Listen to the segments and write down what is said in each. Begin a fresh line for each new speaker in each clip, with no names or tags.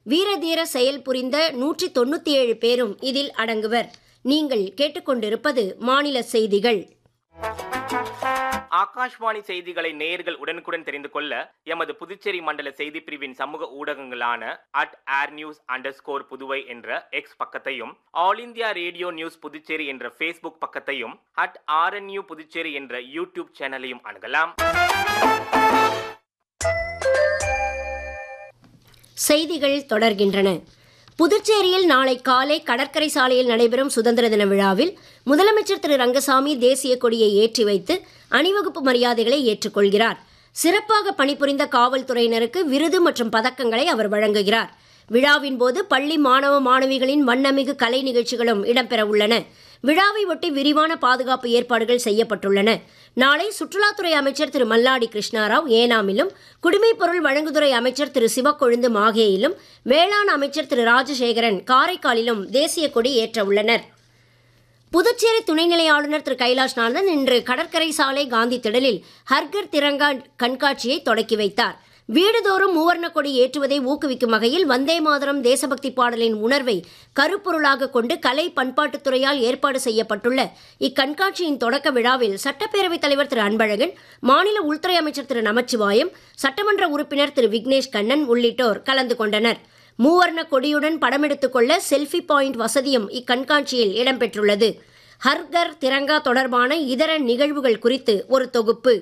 வீரதீர செயல் புரிந்த நூற்றி தொண்ணூற்றி ஏழு பேரும் இதில் அடங்குவர் நீங்கள் கேட்டுக்கொண்டிருப்பது மாநில செய்திகள்
ஆகாஷ்வாணி செய்திகளை நேயர்கள் உடனுக்குடன் தெரிந்து கொள்ள எமது புதுச்சேரி மண்டல செய்தி பிரிவின் சமூக ஊடகங்களான at air news underscore Puduvai என்ற எக்ஸ் பக்கத்தையும் All India Radio News Puducherry என்ற ஃபேஸ்புக் பக்கத்தையும் அட் ஆர்என்யூ புதுச்சேரி என்ற யூடியூப் சேனலையும் அணுகலாம்
செய்திகள் தொடர்கின்றன புதுச்சேரியில் நாளை காலை கடற்கரை சாலையில் நடைபெறும் சுதந்திர தின விழாவில் முதலமைச்சர் திரு ரங்கசாமி தேசிய கொடியை ஏற்றி வைத்து அணிவகுப்பு மரியாதைகளை ஏற்றுக்கொள்கிறார் சிறப்பாக பணிபுரிந்த காவல்துறையினருக்கு விருது மற்றும் பதக்கங்களை அவர் வழங்குகிறார் விழாவின் போது பள்ளி மாணவ மாணவிகளின் வண்ணமிகு கலை நிகழ்ச்சிகளும் இடம்பெற உள்ளன விழாவை ஒட்டி விரிவான பாதுகாப்பு ஏற்பாடுகள் செய்யப்பட்டுள்ளன நாளை சுற்றுலாத்துறை அமைச்சர் திரு மல்லாடி கிருஷ்ணாராவ் ஏனாமிலும் குடிமைப் பொருள் வழங்குதுறை அமைச்சர் திரு சிவக்கொழுந்து மாகேயிலும் வேளாண் அமைச்சர் திரு ராஜசேகரன் காரைக்காலிலும் தேசிய கொடி ஏற்ற உள்ளனர் புதுச்சேரி துணைநிலை ஆளுநர் திரு கைலாஷ்நாதன் இன்று கடற்கரை சாலை காந்தி திடலில் ஹர்கர் திரங்கா கண்காட்சியை தொடக்கி வைத்தார் வீடுதோறும் மூவர்ண கொடி ஏற்றுவதை ஊக்குவிக்கும் வகையில் வந்தே மாதரம் தேசபக்தி பாடலின் உணர்வை கருப்பொருளாக கொண்டு கலை பண்பாட்டுத்துறையால் ஏற்பாடு செய்யப்பட்டுள்ள இக்கண்காட்சியின் தொடக்க விழாவில் சட்டப்பேரவைத் தலைவர் திரு அன்பழகன் மாநில உள்துறை அமைச்சர் திரு நமச்சிவாயம் சட்டமன்ற உறுப்பினர் திரு விக்னேஷ் கண்ணன் உள்ளிட்டோர் கலந்து கொண்டனர் மூவர்ண கொடியுடன் படமெடுத்துக் கொள்ள செல்ஃபி பாயிண்ட் வசதியும் இக்கண்காட்சியில் இடம்பெற்றுள்ளது ஹர்கர் திரங்கா தொடர்பான இதர நிகழ்வுகள் குறித்து ஒரு தொகுப்பு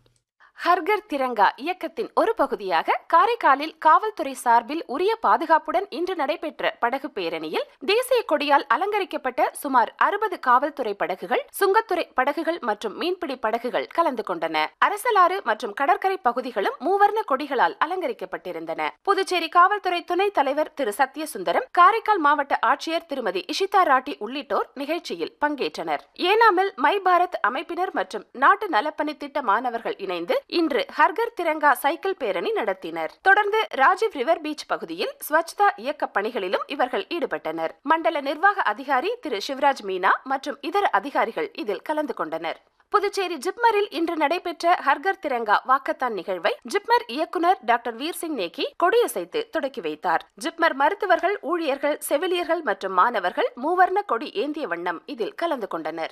ஹர்கர் திரங்கா இயக்கத்தின் ஒரு பகுதியாக காரைக்காலில் காவல்துறை சார்பில் உரிய பாதுகாப்புடன் இன்று நடைபெற்ற படகு பேரணியில் தேசிய கொடியால் அலங்கரிக்கப்பட்ட சுமார் அறுபது காவல்துறை படகுகள் சுங்கத்துறை படகுகள் மற்றும் மீன்பிடி படகுகள் கலந்து கொண்டன அரசலாறு மற்றும் கடற்கரை பகுதிகளும் மூவர்ண கொடிகளால் அலங்கரிக்கப்பட்டிருந்தன புதுச்சேரி காவல்துறை துணைத் தலைவர் திரு சத்யசுந்தரம் காரைக்கால் மாவட்ட ஆட்சியர் திருமதி இஷிதா ராட்டி உள்ளிட்டோர் நிகழ்ச்சியில் பங்கேற்றனர் ஏனாமில் மை பாரத் அமைப்பினர் மற்றும் நாட்டு நலப்பணி திட்ட மாணவர்கள் இணைந்து இன்று ஹர்கர் திரங்கா சைக்கிள் பேரணி நடத்தினர் தொடர்ந்து ராஜீவ் ரிவர் பீச் பகுதியில் ஸ்வச்தா இயக்க பணிகளிலும் இவர்கள் ஈடுபட்டனர் மண்டல நிர்வாக அதிகாரி திரு சிவராஜ் மீனா மற்றும் இதர அதிகாரிகள் இதில் கலந்து கொண்டனர் புதுச்சேரி ஜிப்மரில் இன்று நடைபெற்ற ஹர்கர் திரங்கா வாக்கத்தான் நிகழ்வை ஜிப்மர் இயக்குனர் டாக்டர் வீர் சிங் நேக்கி கொடியசைத்து தொடக்கி வைத்தார் ஜிப்மர் மருத்துவர்கள் ஊழியர்கள் செவிலியர்கள் மற்றும் மாணவர்கள் மூவர்ண கொடி ஏந்திய வண்ணம் இதில் கலந்து கொண்டனர்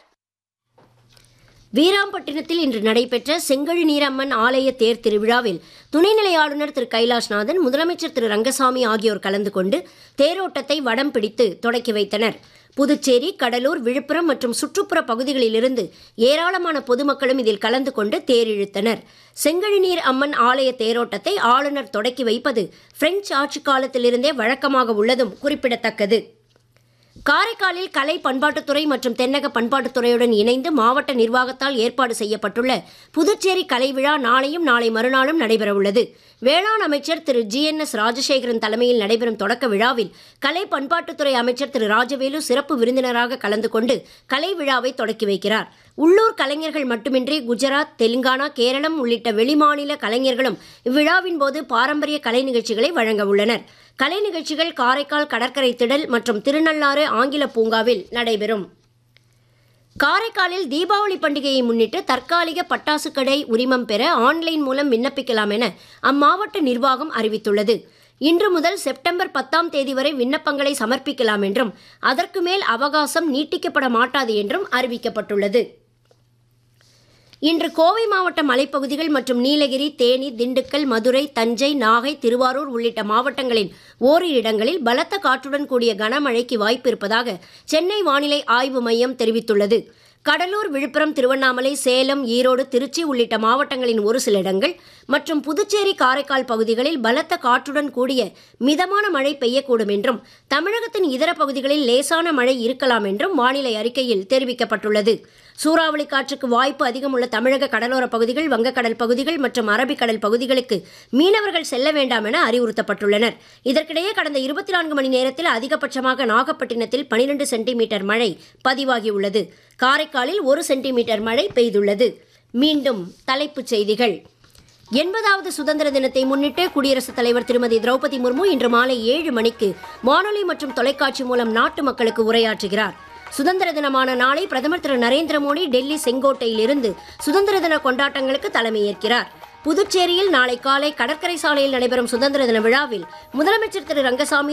வீராம்பட்டினத்தில் இன்று நடைபெற்ற செங்கழு நீரம்மன் ஆலய தேர் திருவிழாவில் துணைநிலை ஆளுநர் திரு கைலாஷ்நாதன் முதலமைச்சர் திரு ரங்கசாமி ஆகியோர் கலந்து கொண்டு தேரோட்டத்தை வடம் பிடித்து தொடக்கி வைத்தனர் புதுச்சேரி கடலூர் விழுப்புரம் மற்றும் சுற்றுப்புற பகுதிகளிலிருந்து ஏராளமான பொதுமக்களும் இதில் கலந்து கொண்டு தேர் இழுத்தனர் செங்கழிநீர் அம்மன் ஆலய தேரோட்டத்தை ஆளுநர் தொடக்கி வைப்பது பிரெஞ்சு ஆட்சி காலத்திலிருந்தே வழக்கமாக உள்ளதும் குறிப்பிடத்தக்கது காரைக்காலில் கலை பண்பாட்டுத்துறை மற்றும் தென்னக பண்பாட்டுத்துறையுடன் இணைந்து மாவட்ட நிர்வாகத்தால் ஏற்பாடு செய்யப்பட்டுள்ள புதுச்சேரி கலை விழா நாளையும் நாளை மறுநாளும் நடைபெறவுள்ளது வேளாண் அமைச்சர் Thiru G N S Rajasekaran தலைமையில் நடைபெறும் தொடக்க விழாவில் கலை பண்பாட்டுத்துறை அமைச்சர் திரு ராஜவேலு சிறப்பு விருந்தினராக கலந்து கொண்டு கலை விழாவை தொடக்கி வைக்கிறார் உள்ளூர் கலைஞர்கள் மட்டுமின்றி குஜராத் தெலுங்கானா கேரளம் உள்ளிட்ட வெளிமாநில கலைஞர்களும் இவ்விழாவின் போது பாரம்பரிய கலை நிகழ்ச்சிகளை வழங்க உள்ளனர் கலை நிகழ்ச்சிகள் காரைக்கால் கடற்கரை திடல் மற்றும் திருநள்ளாறு ஆங்கில பூங்காவில் நடைபெறும் காரைக்காலில் தீபாவளி பண்டிகையை முன்னிட்டு தற்காலிக பட்டாசு கடை உரிமம் பெற ஆன்லைன் மூலம் விண்ணப்பிக்கலாம் என அம்மாவட்ட நிர்வாகம் அறிவித்துள்ளது இன்று முதல் செப்டம்பர் பத்தாம் தேதி வரை விண்ணப்பங்களை சமர்ப்பிக்கலாம் என்றும் அதற்கு மேல் அவகாசம் நீட்டிக்கப்பட மாட்டாது என்றும் அறிவிக்கப்பட்டுள்ளது இன்று கோவை மாவட்ட மலைப்பகுதிகள் மற்றும் நீலகிரி தேனி திண்டுக்கல் மதுரை தஞ்சை நாகை திருவாரூர் உள்ளிட்ட மாவட்டங்களின் ஓரிரு இடங்களில் பலத்த காற்றுடன் கூடிய கனமழைக்கு வாய்ப்பு இருப்பதாக சென்னை வானிலை ஆய்வு மையம் தெரிவித்துள்ளது கடலூர் விழுப்புரம் திருவண்ணாமலை சேலம் ஈரோடு திருச்சி உள்ளிட்ட மாவட்டங்களின் ஒரு சில இடங்கள் மற்றும் புதுச்சேரி காரைக்கால் பகுதிகளில் பலத்த காற்றுடன் கூடிய மிதமான மழை பெய்யக்கூடும் என்றும் தமிழகத்தின் இதர பகுதிகளில் லேசான மழை இருக்கலாம் என்றும் வானிலை அறிக்கையில் தெரிவிக்கப்பட்டுள்ளது சூறாவளி காற்றுக்கு வாய்ப்பு அதிகம் உள்ள தமிழக கடலோர பகுதிகள் வங்கக்கடல் பகுதிகள் மற்றும் அரபிக்கடல் பகுதிகளுக்கு மீனவர்கள் செல்ல வேண்டாம் என அறிவுறுத்தப்பட்டுள்ளனர் இதற்கிடையே கடந்த இருபத்தி நான்கு மணி நேரத்தில் அதிகபட்சமாக நாகப்பட்டினத்தில் பனிரெண்டு சென்டிமீட்டர் மழை பதிவாகியுள்ளது காரைக்காலில் ஒரு சென்டிமீட்டர் மழை பெய்துள்ளது மீண்டும் தலைப்புச் செய்திகள் எண்பதாவது சுதந்திர தினத்தை முன்னிட்டு குடியரசுத் தலைவர் திருமதி திரௌபதி முர்மு இன்று மாலை ஏழு மணிக்கு வானொலி மற்றும் தொலைக்காட்சி மூலம் நாட்டு மக்களுக்கு உரையாற்றுகிறார் சுதந்திர தினமான நாளை பிரதமர் திரு நரேந்திர மோடி டெல்லி செங்கோட்டையிலிருந்து சுதந்திர தின கொண்டாட்டங்களுக்கு தலைமையேற்கிறார் புதுச்சேரியில் நாளை காலை கடற்கரை சாலையில் நடைபெறும் சுதந்திர தின விழாவில் முதலமைச்சர் திரு ரங்கசாமி